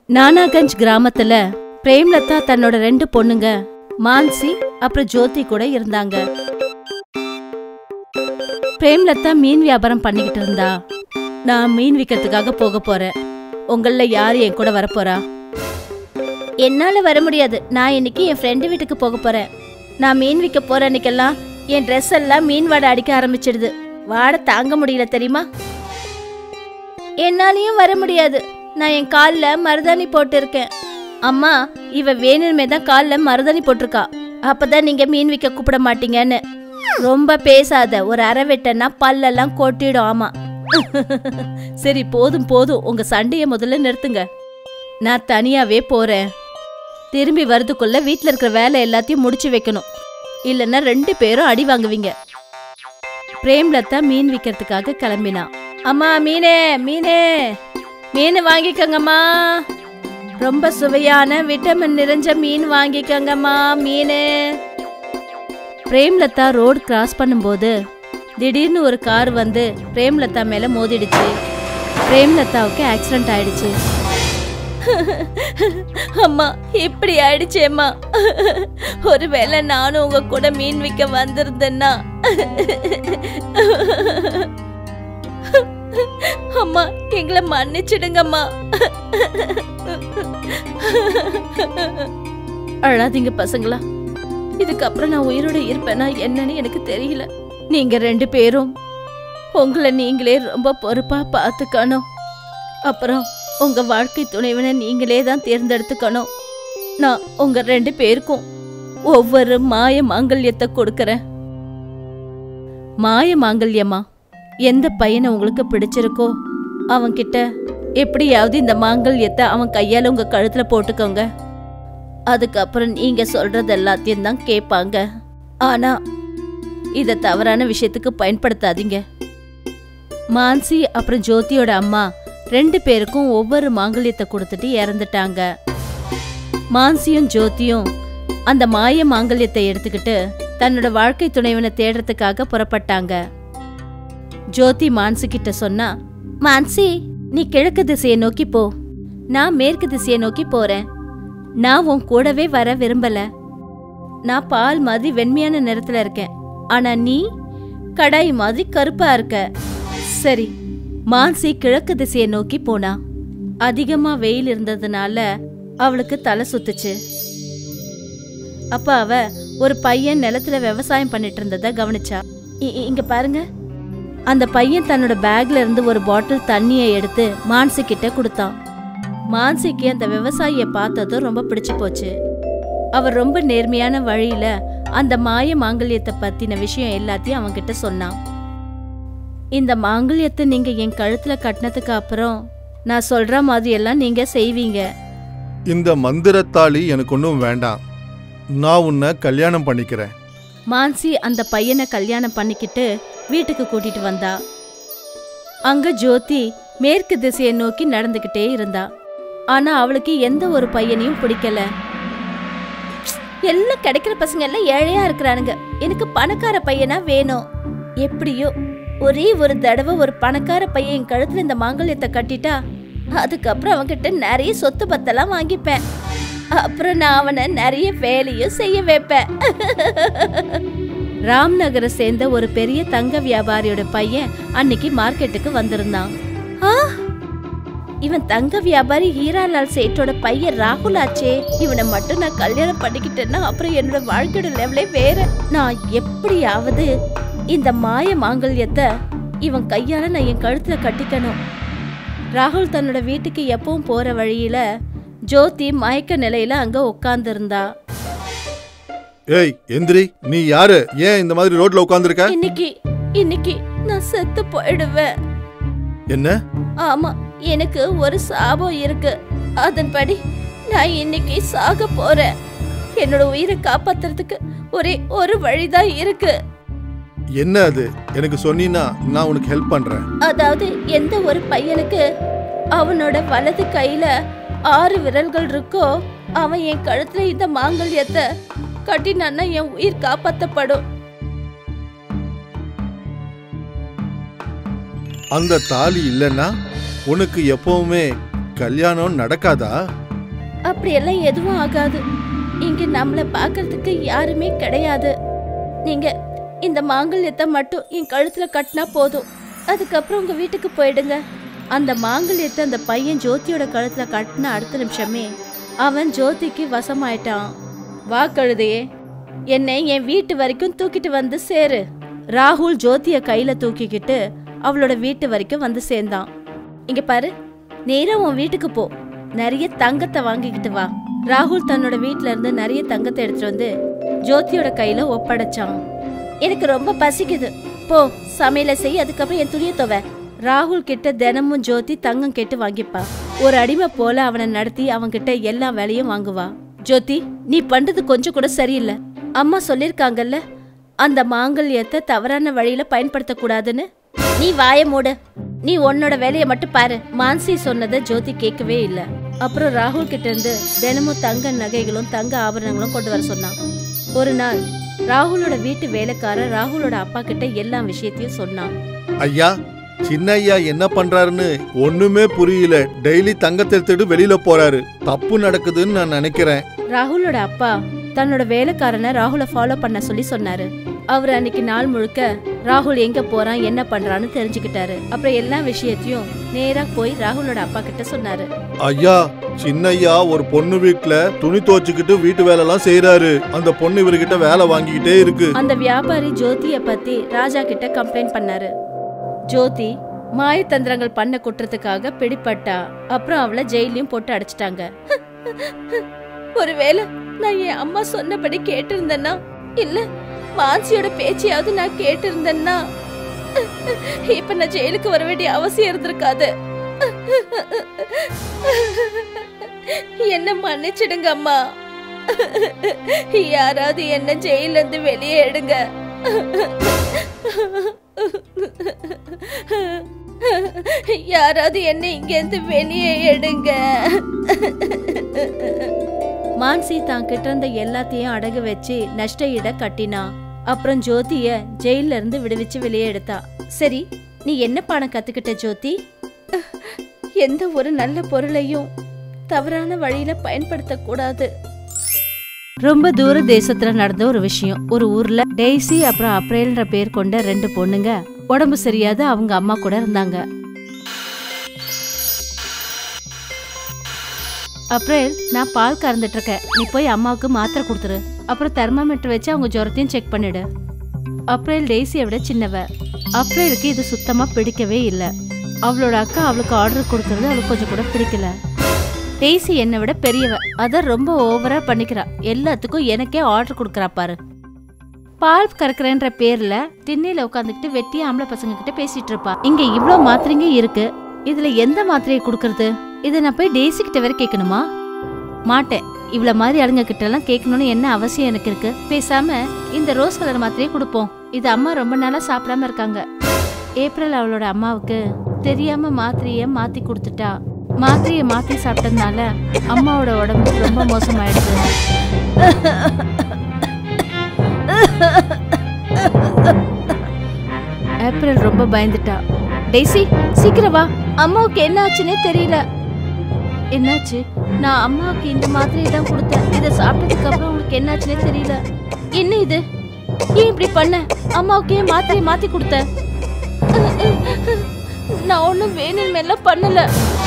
நானாகஞ்ச் கிராமத்துல பிரேம்லதா தன்னோட ரெண்டு பொண்ணுங்க மான்சி அப்புறம் ஜோதி கூட இருந்தாங்க பிரேம்லதா மீன் வியாபாரம் பண்ணிக்கிட்டு இருந்தா நான் மீன் விற்கிறதுக்காக போக போறேன் உங்கள யார் என் கூட வரப்போறா என்னால வர முடியாது நான் இன்னைக்கு என் ஃப்ரெண்டு வீட்டுக்கு போக போறேன் நான் மீன் விற்க போற அன்னைக்கெல்லாம் என் ட்ரெஸ் எல்லாம் மீன் வாடை அடிக்க ஆரம்பிச்சிடுது வாடை தாங்க முடியல தெரியுமா என்னாலையும் வர முடியாது நான் என் காலில் மருதாணி போட்டிருக்கேன் அம்மா இவ வேணுமே தான் காலில் மருதாணி போட்டிருக்கா அப்பதான் நீங்க மீன் விற்க கூப்பிட மாட்டீங்கன்னு ரொம்ப பேசாத ஒரு அரை வெட்டனா பல்லெல்லாம் கொட்டிடும் ஆமா சரி போதும் போதும் உங்க சண்டைய முதல்ல நிறுத்துங்க நான் தனியாவே போறேன் திரும்பி வரதுக்குள்ள வீட்ல இருக்கிற வேலை எல்லாத்தையும் முடிச்சு வைக்கணும் இல்லைன்னா ரெண்டு பேரும் அடி வாங்குவீங்க பிரேம்லதா மீன் விற்கிறதுக்காக கிளம்பினா அம்மா மீனே மீனே மீன் வாங்கிக்கோங்கம்மா ரொம்ப சுவையான விட்டமின் நிறைஞ்ச மீன் வாங்கிக்கோங்கம்மா மீன் பிரேம்லதா ரோடு கிராஸ் பண்ணும்போது திடீர்னு ஒரு கார் வந்து பிரேம்லதா மேல மோதிடுச்சு பிரேம்லதாவுக்கு ஆக்சிடென்ட் ஆயிடுச்சு அம்மா இப்படி ஆயிடுச்சேம்மா ஒருவேளை நானும் உங்க கூட மீன் விற்க வந்திருந்தேன்னா அம்மா எங்களை மன்னிச்சிடுங்கம்மா அழாதீங்க பசங்களா இதுக்கப்புறம் நான் உயிரோட இருப்பேனா என்னன்னு எனக்கு தெரியல நீங்க ரெண்டு பேரும் உங்களை நீங்களே ரொம்ப பொறுப்பா பார்த்துக்கணும் அப்புறம் உங்க வாழ்க்கை துணைவனை நீங்களே தான் தேர்ந்தெடுத்துக்கணும் நான் உங்க ரெண்டு பேருக்கும் ஒவ்வொரு மாய மாங்கல்யத்தை கொடுக்கறேன் மாய மாங்கல்யமா எந்த பையனை உங்களுக்கு பிடிச்சிருக்கோ அவன்கிட்ட எப்படியாவது இந்த மாங்கல்யத்தை அவன் கையால உங்க கழுத்துல போட்டுக்கோங்க அதுக்கப்புறம் நீங்க சொல்றது எல்லாத்தையும் தான் கேட்பாங்க ஆனா இத தவறான விஷயத்துக்கு பயன்படுத்தாதீங்க மான்சி அப்புறம் ஜோதியோட அம்மா ரெண்டு பேருக்கும் ஒவ்வொரு மாங்கல்யத்தை கொடுத்துட்டு இறந்துட்டாங்க மான்சியும் ஜோதியும் அந்த மாய மாங்கல்யத்தை எடுத்துக்கிட்டு தன்னோட வாழ்க்கை துணைவனை தேடுறதுக்காக புறப்பட்டாங்க ஜோதி மான்சி கிட்ட சொன்னா மான்சி நீ கிழக்கு திசையை நோக்கி போ நான் மேற்கு திசையை நோக்கி போறேன் நான் உன் கூடவே வர விரும்பல நான் பால் மாதிரி வெண்மையான நிறத்துல இருக்கேன் ஆனா நீ கடாய் மாதிரி கருப்பா இருக்க சரி மான்சி கிழக்கு திசையை நோக்கி போனா அதிகமா வெயில் இருந்ததுனால அவளுக்கு தலை சுத்துச்சு அப்ப அவ ஒரு பையன் நிலத்துல விவசாயம் பண்ணிட்டு இருந்தத கவனிச்சா இ- இ- இங்க பாருங்க அந்த பையன் தன்னோட பேக்ல இருந்து ஒரு பாட்டில் தண்ணியை எடுத்து மான்சி கிட்ட கொடுத்தான் மான்சிக்கு அந்த விவசாயிய பார்த்ததும் ரொம்ப பிடிச்சு போச்சு அவர் ரொம்ப நேர்மையான வழியில அந்த மாய மாங்கல்யத்தை பத்தின விஷயம் எல்லாத்தையும் அவன்கிட்ட சொன்னான் இந்த மாங்கல்யத்தை நீங்க என் கழுத்துல கட்டினதுக்கு அப்புறம் நான் சொல்ற மாதிரி எல்லாம் நீங்க செய்வீங்க இந்த மந்திரத்தாளி எனக்கு ஒன்றும் வேண்டாம் நான் உன்னை கல்யாணம் பண்ணிக்கிறேன் மான்சி அந்த பையனை கல்யாணம் பண்ணிக்கிட்டு வீட்டுக்கு கூட்டிட்டு வந்தா அங்க ஜோதி மேற்கு திசையை நோக்கி நடந்துகிட்டே இருந்தா ஆனா அவளுக்கு எந்த ஒரு பையனையும் பிடிக்கல எல்லாம் கிடைக்கிற பசங்க எல்லாம் ஏழையா இருக்கிறானுங்க எனக்கு பணக்கார பையனா வேணும் எப்படியோ ஒரே ஒரு தடவை ஒரு பணக்கார பையன் என் கழுத்துல இந்த மாங்கல்யத்தை கட்டிட்டா அதுக்கப்புறம் அவன்கிட்ட நிறைய சொத்து பத்தெல்லாம் வாங்கிப்பேன் அப்புறம் நான் அவனை நிறைய வேலையும் செய்ய வைப்பேன் ராம்நகரை சேர்ந்த ஒரு பெரிய தங்க வியாபாரியோட பையன் அன்னைக்கு மார்க்கெட்டுக்கு வந்திருந்தான் ஆ இவன் தங்க வியாபாரி ஹீராலால் சேட்டோட பையன் ராகுல் ஆச்சே இவனை மட்டும் நான் கல்யாணம் பண்ணிக்கிட்டேன்னா அப்புறம் என்னோட வாழ்க்கையோட லெவலே வேற நான் எப்படியாவது இந்த மாய மாங்கல்யத்தை இவன் கையால நான் என் கழுத்துல கட்டிக்கணும் ராகுல் தன்னோட வீட்டுக்கு எப்பவும் போற வழியில ஜோதி மயக்க நிலையில அங்க உட்கார்ந்திருந்தா ஏய் எந்திரி நீ யாரு ஏன் இந்த மாதிரி ரோட்ல உட்காந்துருக்க இன்னைக்கு இன்னைக்கு நான் செத்து போயிடுவேன் என்ன ஆமா எனக்கு ஒரு சாபம் இருக்கு அதன்படி நான் இன்னைக்கு சாக போறேன் என்னோட உயிரை காப்பாத்துறதுக்கு ஒரே ஒரு வழிதான் இருக்கு என்ன அது எனக்கு சொன்னீன்னா நான் உனக்கு ஹெல்ப் பண்றேன் அதாவது எந்த ஒரு பையனுக்கு அவனோட வலது கையில ஆறு விரல்கள் இருக்கோ அவன் என் கழுத்துல இந்த மாங்கல்யத்தை கட்டினான்னா என் உயிர் காப்பாத்தப்படும் அந்த தாலி இல்லைன்னா உனக்கு எப்பவுமே கல்யாணம் நடக்காதா அப்படியெல்லாம் எதுவும் ஆகாது இங்க நம்மள பார்க்கறதுக்கு யாருமே கிடையாது நீங்க இந்த மாங்கல்யத்தை மட்டும் என் கழுத்துல கட்டினா போதும் அதுக்கப்புறம் உங்க வீட்டுக்கு போயிடுங்க அந்த மாங்கல்யத்தை அந்த பையன் ஜோதியோட கழுத்துல கட்டின அடுத்த நிமிஷமே அவன் ஜோதிக்கு வசமாயிட்டான் வா கழுதையே என்னை என் வீட்டு வரைக்கும் தூக்கிட்டு வந்து சேரு ராகுல் ஜோதிய கையில தூக்கிக்கிட்டு அவளோட வீட்டு வரைக்கும் வந்து சேர்ந்தான் இங்க பாரு நேரா உன் வீட்டுக்கு போ நிறைய தங்கத்தை வாங்கிக்கிட்டு வா ராகுல் தன்னோட வீட்ல இருந்து நிறைய தங்கத்தை எடுத்துட்டு வந்து ஜோதியோட கையில ஒப்படைச்சான் எனக்கு ரொம்ப பசிக்குது போ சமையல செய் அதுக்கப்புறம் என் துணியை துவ ராகுல் கிட்ட தினமும் ஜோதி தங்கம் கேட்டு வாங்கிப்பா ஒரு அடிமை போல அவனை நடத்தி அவன்கிட்ட எல்லா வேலையும் வாங்குவா ஜோதி நீ பண்றது கொஞ்சம் கூட சரியில்லை அம்மா சொல்லிருக்காங்கல்ல அந்த மாங்கல்யத்தை தவறான வழியில பயன்படுத்த கூடாதுன்னு நீ வாய மூடு நீ உன்னோட வேலையை மட்டும் பாரு மான்சி சொன்னதை ஜோதி கேட்கவே இல்ல அப்புறம் ராகுல் கிட்ட இருந்து தினமும் தங்க நகைகளும் தங்க ஆபரணங்களும் கொண்டு வர சொன்னான் ஒரு நாள் ராகுலோட வீட்டு வேலைக்காரர் ராகுலோட அப்பா கிட்ட எல்லா விஷயத்தையும் சொன்னான் ஐயா சின்ன ஐயா என்ன பண்றாருன்னு ஒண்ணுமே புரியல டெய்லி தங்கத்தை எடுத்துட்டு வெளியில போறாரு தப்பு நடக்குதுன்னு நான் நினைக்கிறேன் ராகுலோட அப்பா தன்னோட வேலைக்காரனை ராகுல ஃபாலோ பண்ண சொல்லி சொன்னாரு அவர் அன்னைக்கு நாள் முழுக்க ராகுல் எங்க போறான் என்ன பண்றான்னு தெரிஞ்சுக்கிட்டாரு அப்புறம் எல்லா விஷயத்தையும் நேரா போய் ராகுலோட அப்பா கிட்ட சொன்னாரு ஐயா சின்ன ஐயா ஒரு பொண்ணு வீட்ல துணி துவச்சுக்கிட்டு வீட்டு வேலை எல்லாம் செய்யறாரு அந்த பொண்ணு இவர்கிட்ட வேலை வாங்கிக்கிட்டே இருக்கு அந்த வியாபாரி ஜோதிய பத்தி ராஜா கிட்ட கம்ப்ளைண்ட் பண்ணாரு ஜோதி மாயத்தந்திரங்கள் பண்ண குற்றத்துக்காக பிடிபட்டா அப்புறம் அவளை ஜெயிலையும் போட்டு அடைச்சிட்டாங்க ஒருவேளை நான் என் அம்மா சொன்னபடி கேட்டிருந்தேன்னா இல்ல மான்சியோட பேச்சையாவது நான் கேட்டிருந்தேன்னா இப்ப நான் ஜெயிலுக்கு வர வேண்டிய அவசியம் இருந்திருக்காது என்ன மன்னிச்சிடுங்க அம்மா யாராவது என்ன ஜெயில இருந்து வெளியே எடுங்க யாராவது என்ன இங்க இருந்து வெளியே எடுங்க மான்சி தான் கிட்ட இருந்த எல்லாத்தையும் அடகு வச்சு நஷ்ட ஈட கட்டினா அப்புறம் ஜோதிய ஜெயில இருந்து விடுவிச்சு வெளியே எடுத்தா சரி நீ என்ன பாடம் கத்துக்கிட்ட ஜோதி எந்த ஒரு நல்ல பொருளையும் தவறான வழியில பயன்படுத்த கூடாது ரொம்ப தூர தேசத்துல நடந்த ஒரு விஷயம் ஒரு ஊர்ல டெய்ஸி அப்புறம் அப்ரேல்ன்ற பேர் கொண்ட ரெண்டு பொண்ணுங்க உடம்பு சரியாத அவங்க அம்மா கூட இருந்தாங்க அப்ரேல் நான் பால் கறந்துட்டு இருக்கேன் நீ போய் அம்மாவுக்கு மாத்திரை கொடுத்துரு அப்புறம் தெர்மாமீட்டர் வச்சு அவங்க ஜுரத்தையும் செக் பண்ணிடு அப்ரேல் டெய்ஸியை விட சின்னவ அப்ரேலுக்கு இது சுத்தமா பிடிக்கவே இல்லை அவளோட அக்கா அவளுக்கு ஆர்டர் கொடுக்கறது அவளுக்கு கொஞ்சம் கூட பிடிக்கல டெய்ஸி என்னை விட பெரியவ அத ரொம்ப ஓவரா பண்ணிக்கிறா எல்லாத்துக்கும் எனக்கே ஆர்டர் கொடுக்கறா பாரு பால் கறக்குறேன்ற பேர்ல திண்ணையில உட்காந்துக்கிட்டு வெட்டி ஆம்பளை பசங்க கிட்ட பேசிட்டு இருப்பா இங்க இவ்ளோ மாத்திரைங்க இருக்கு இதுல எந்த மாத்திரையை கொடுக்கறது இதை நான் போய் டெய்ஸி கிட்ட வேற கேட்கணுமா மாட்டேன் இவ்வளோ மாதிரி ஆளுங்க கிட்ட எல்லாம் கேட்கணும்னு என்ன அவசியம் எனக்கு இருக்கு பேசாம இந்த ரோஸ் கலர் மாத்திரையை கொடுப்போம் இது அம்மா ரொம்ப நாளா சாப்பிடாம இருக்காங்க ஏப்ரல் அவளோட அம்மாவுக்கு தெரியாம மாத்திரைய மாத்தி கொடுத்துட்டா மாத்திரைய மாத்தி சாப்பிட்டதுனால அம்மாவோட உடம்பு ரொம்ப மோசமாயிடுது ஏப்ரல் ரொம்ப பயந்துட்டா டெய்ஸி சீக்கிரம் வா அம்மாவுக்கு என்ன ஆச்சுன்னே தெரியல என்னாச்சு நான் அம்மாவுக்கு இந்த மாத்திரையை தான் கொடுத்தேன் இதை சாப்பிட்டதுக்கு அப்புறம் உங்களுக்கு என்னாச்சுன்னே தெரியல என்ன இது ஏன் இப்படி பண்ண அம்மாவுக்கு ஏன் மாத்திரையை மாத்தி கொடுத்த நான் ஒன்றும் வேணும் எல்லாம் பண்ணல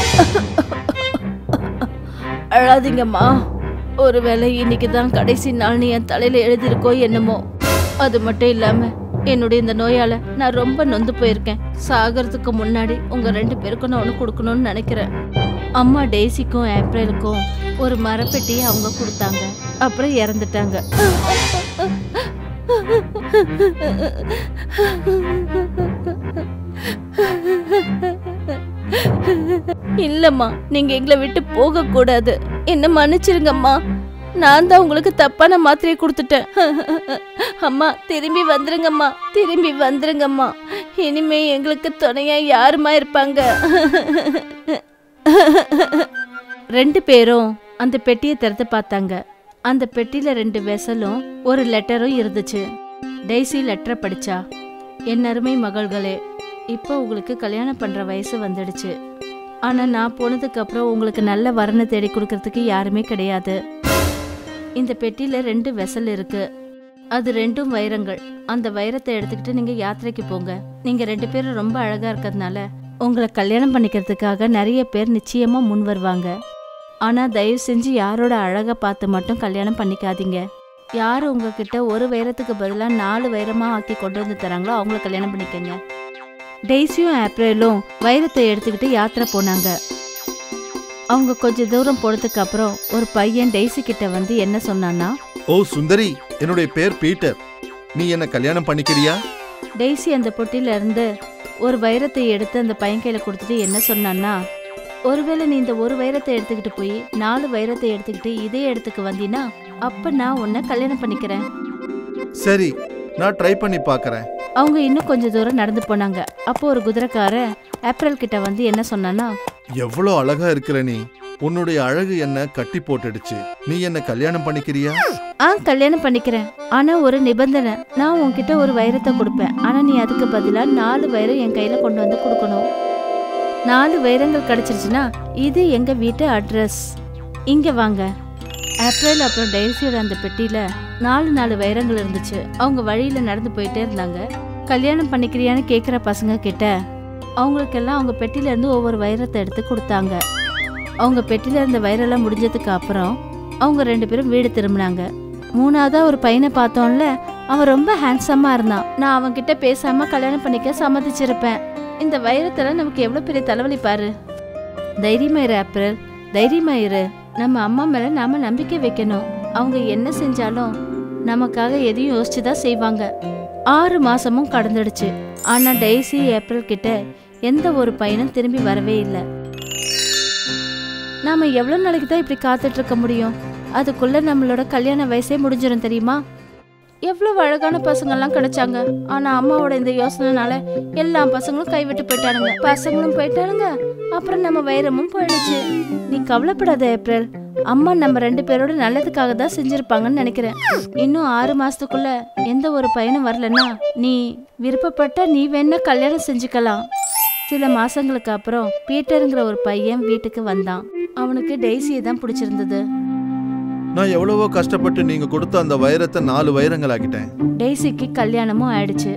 அழாதீங்கம்மா ஒருவேளை இன்னைக்கு தான் கடைசி நாள்னு என் தலையில எழுதியிருக்கோ என்னமோ அது மட்டும் இல்லாம என்னுடைய இந்த நோயால நான் ரொம்ப நொந்து போயிருக்கேன் சாகிறதுக்கு முன்னாடி உங்க ரெண்டு பேருக்கும் நான் ஒன்று கொடுக்கணும்னு நினைக்கிறேன் அம்மா டெய்ஸிக்கும் ஏப்ரலுக்கும் ஒரு மரப்பெட்டியை அவங்க கொடுத்தாங்க அப்புறம் இறந்துட்டாங்க இல்லம்மா நீங்க எங்களை விட்டு போக கூடாது என்ன மன்னிச்சிருங்கம்மா நான் தான் உங்களுக்கு தப்பான மாத்திரையை கொடுத்துட்டேன் அம்மா திரும்பி வந்துருங்கம்மா திரும்பி வந்துருங்கம்மா இனிமே எங்களுக்கு துணையா யாருமா இருப்பாங்க ரெண்டு பேரும் அந்த பெட்டியை திறந்து பார்த்தாங்க அந்த பெட்டியில ரெண்டு வெசலும் ஒரு லெட்டரும் இருந்துச்சு டெய்ஸி லெட்டரை படிச்சா என் அருமை மகள்களே இப்போ உங்களுக்கு கல்யாணம் பண்ற வயசு வந்துடுச்சு ஆனா நான் போனதுக்கு அப்புறம் உங்களுக்கு நல்ல வரனை தேடி கொடுக்கறதுக்கு யாருமே கிடையாது இந்த பெட்டியில ரெண்டு வெசல் இருக்கு அது ரெண்டும் வைரங்கள் அந்த வைரத்தை எடுத்துக்கிட்டு நீங்க யாத்திரைக்கு போங்க நீங்க ரெண்டு பேரும் ரொம்ப அழகா இருக்கிறதுனால உங்களை கல்யாணம் பண்ணிக்கிறதுக்காக நிறைய பேர் நிச்சயமா முன் வருவாங்க ஆனா தயவு செஞ்சு யாரோட அழகை பார்த்து மட்டும் கல்யாணம் பண்ணிக்காதீங்க யார் உங்ககிட்ட ஒரு வைரத்துக்கு பதிலாக நாலு வைரமா ஆக்கி கொண்டு வந்து தராங்களோ அவங்கள கல்யாணம் பண்ணிக்கங்க டெய்ஸியும் ஏப்ரலும் வைரத்தை எடுத்துக்கிட்டு யாத்திரை போனாங்க அவங்க கொஞ்ச தூரம் போனதுக்கு அப்புறம் ஒரு பையன் டெய்ஸி கிட்ட வந்து என்ன சொன்னான்னா ஓ சுந்தரி என்னுடைய பேர் பீட்டர் நீ என்ன கல்யாணம் பண்ணிக்கிறியா டெய்ஸி அந்த பொட்டில இருந்து ஒரு வைரத்தை எடுத்து அந்த பையன் கையில கொடுத்துட்டு என்ன சொன்னான்னா ஒருவேளை நீ இந்த ஒரு வைரத்தை எடுத்துக்கிட்டு போய் நாலு வைரத்தை எடுத்துக்கிட்டு இதே இடத்துக்கு வந்தீன்னா அப்ப நான் உன்னை கல்யாணம் பண்ணிக்கிறேன் சரி நான் ட்ரை பண்ணி பார்க்கறேன் அவங்க இன்னும் கொஞ்ச தூரம் நடந்து போனாங்க அப்போ ஒரு குதிரைக்காரன் ஏப்ரல் கிட்ட வந்து என்ன சொன்னான்னா எவ்வளோ அழகா இருக்கிற நீ உன்னுடைய அழகு என்ன கட்டி போட்டுடுச்சு நீ என்ன கல்யாணம் பண்ணிக்கிறியா ஆ கல்யாணம் பண்ணிக்கிறேன் ஆனா ஒரு நிபந்தனை நான் உன்கிட்ட ஒரு வைரத்தை கொடுப்பேன் ஆனா நீ அதுக்கு பதிலா நாலு வைரம் என் கையில கொண்டு வந்து கொடுக்கணும் நாலு வைரங்கள் கிடைச்சிருச்சுன்னா இது எங்க வீட்டு அட்ரஸ் இங்க வாங்க ஏப்ரல் அப்புறம் டைல்ஸியோட அந்த பெட்டியில நாலு நாலு வைரங்கள் இருந்துச்சு அவங்க வழியில நடந்து போயிட்டே இருந்தாங்க கல்யாணம் பண்ணிக்கிறியான்னு கேக்குற பசங்க கிட்ட அவங்களுக்கெல்லாம் அவங்க பெட்டியில இருந்து ஒவ்வொரு வைரத்தை எடுத்து கொடுத்தாங்க அவங்க பெட்டியில இருந்த வைரெல்லாம் முடிஞ்சதுக்கு அப்புறம் அவங்க ரெண்டு பேரும் வீடு திரும்பினாங்க மூணாவதா ஒரு பையனை பார்த்தோம்ல அவன் ரொம்ப ஹேண்ட்ஸமா இருந்தான் நான் அவன் கிட்ட பேசாம கல்யாணம் பண்ணிக்க சம்மதிச்சிருப்பேன் இந்த வைரத்துல நமக்கு எவ்வளவு பெரிய தலைவலி பாரு தைரியமா இரு ஏப்ரல் தைரியமா இரு நம்ம அம்மா மேல நாம நம்பிக்கை வைக்கணும் அவங்க என்ன செஞ்சாலும் நமக்காக எதையும் யோசிச்சு தான் செய்வாங்க ஆறு மாசமும் கடந்துடுச்சு ஆனா டெய்ஸி ஏப்ரல் கிட்ட எந்த ஒரு பையனும் திரும்பி வரவே இல்லை நாம எவ்வளவு நாளைக்கு தான் இப்படி காத்துட்டு இருக்க முடியும் அதுக்குள்ள நம்மளோட கல்யாண வயசே முடிஞ்சிடும் தெரியுமா எவ்வளவு அழகான பசங்கள்லாம் கிடைச்சாங்க ஆனா அம்மாவோட இந்த யோசனைனால எல்லா பசங்களும் கைவிட்டு போயிட்டானுங்க பசங்களும் போயிட்டானுங்க அப்புறம் நம்ம வைரமும் போயிடுச்சு நீ கவலைப்படாத ஏப்ரல் அம்மா நம்ம ரெண்டு பேரோட நல்லதுக்காக தான் செஞ்சிருப்பாங்கன்னு நினைக்கிறேன் இன்னும் ஆறு மாசத்துக்குள்ள எந்த ஒரு பையனும் வரலன்னா நீ விருப்பப்பட்ட நீ வேணா கல்யாணம் செஞ்சுக்கலாம் சில மாசங்களுக்கு அப்புறம் பீட்டருங்கிற ஒரு பையன் வீட்டுக்கு வந்தான் அவனுக்கு டெய்ஸியை தான் பிடிச்சிருந்தது நான் எவ்வளவோ கஷ்டப்பட்டு நீங்க கொடுத்த அந்த வைரத்தை நாலு வைரங்கள் ஆக்கிட்டேன் டெய்ஸிக்கு கல்யாணமும் ஆயிடுச்சு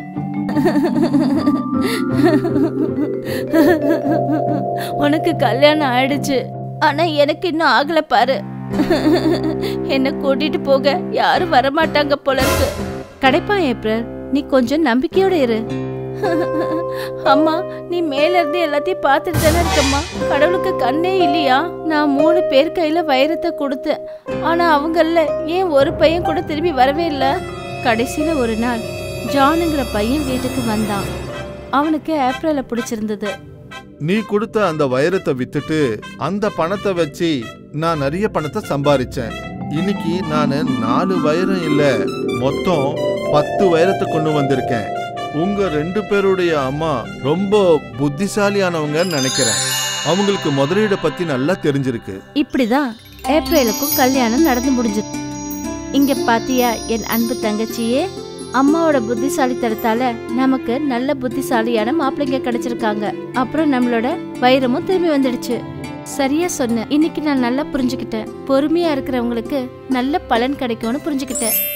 உனக்கு கல்யாணம் ஆயிடுச்சு ஆனா எனக்கு இன்னும் ஆகல பாரு என்ன கூட்டிட்டு போக யாரும் வரமாட்டாங்க போல இருக்கு கிடைப்பா ஏப்ரல் நீ கொஞ்சம் நம்பிக்கையோட இரு அம்மா நீ மேல இருந்து எல்லாத்தையும் பார்த்துட்டு தானே இருக்கம்மா கடவுளுக்கு கண்ணே இல்லையா நான் மூணு பேர் கையில வைரத்தை கொடுத்தேன் ஆனா அவங்கள ஏன் ஒரு பையன் கூட திரும்பி வரவே இல்ல கடைசியில ஒரு நாள் ஜானுங்கிற பையன் வீட்டுக்கு வந்தான் அவனுக்கு ஏப்ரலை பிடிச்சிருந்தது நீ கொடுத்த அந்த வைரத்தை வித்துட்டு அந்த பணத்தை வச்சு நான் நிறைய பணத்தை சம்பாரிச்சேன் இன்னைக்கு நான் நாலு வைரம் இல்ல மொத்தம் பத்து வைரத்தை கொண்டு வந்திருக்கேன் உங்க ரெண்டு பேருடைய அம்மா ரொம்ப புத்திசாலியானவங்கன்னு நினைக்கிறேன் அவங்களுக்கு முதலீடை பத்தி நல்லா தெரிஞ்சிருக்கு இப்படிதான் ஏப்ரலுக்கும் கல்யாணம் நடந்து முடிஞ்சது இங்க பாத்தியா என் அன்பு தங்கச்சியே அம்மாவோட புத்திசாலித்தனத்தால நமக்கு நல்ல புத்திசாலியான மாப்பிள்ளைங்க கிடைச்சிருக்காங்க அப்புறம் நம்மளோட வைரமும் திரும்பி வந்துடுச்சு சரியா சொன்ன இன்னைக்கு நான் நல்லா புரிஞ்சுக்கிட்டேன் பொறுமையா இருக்கிறவங்களுக்கு நல்ல பலன் கிடைக்கும்னு புரிஞ்சுக்கிட்டேன்